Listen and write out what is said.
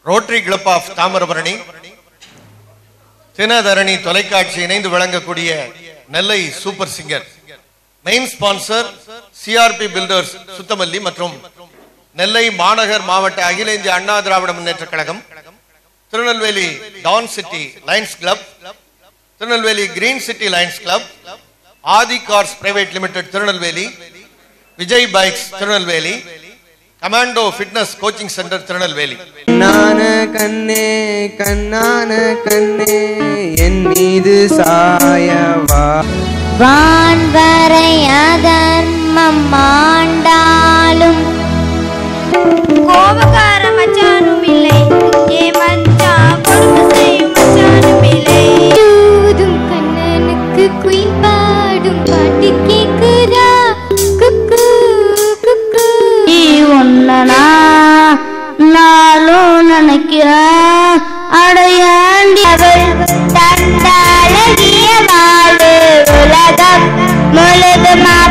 rotary club of Thamirabarani Dinatharani தொலைக்காட்சி இணைந்து வழங்கக்கூடிய Nellai super singer main sponsor CRP builders Suthamalli மற்றும் நெல்லை மாநகர் மாவட்ட Akila Indhiya Anna Dravida Munnetra Kazhagam Tirunelveli town city lions club Tirunelveli green city lions club Aadhi cars private limited Tirunelveli Vijay bikes Tirunelveli commando fitness coaching centre Tirunelveli கண்ணான கண்ணே கண்ணான கண்ணே என் மீது சாயவா வான்வரை அதர்மம் ஆண்டாலும் கோபக்கார மச்சானும் இல்லை ஏ மச்சா கொடுமை செய்யும் மச்சானும் இல்லை தூதும் கண்ணனுக்கு குயில் பாடும் பாட்டு கேக்குதா குக்கு குக்கு நீ ஒன்னனா நாளும் நினைக்கிறேன் அடையாண்டி அவள் தந்த அழகிய வாழ்வு உலகம் முழுதும்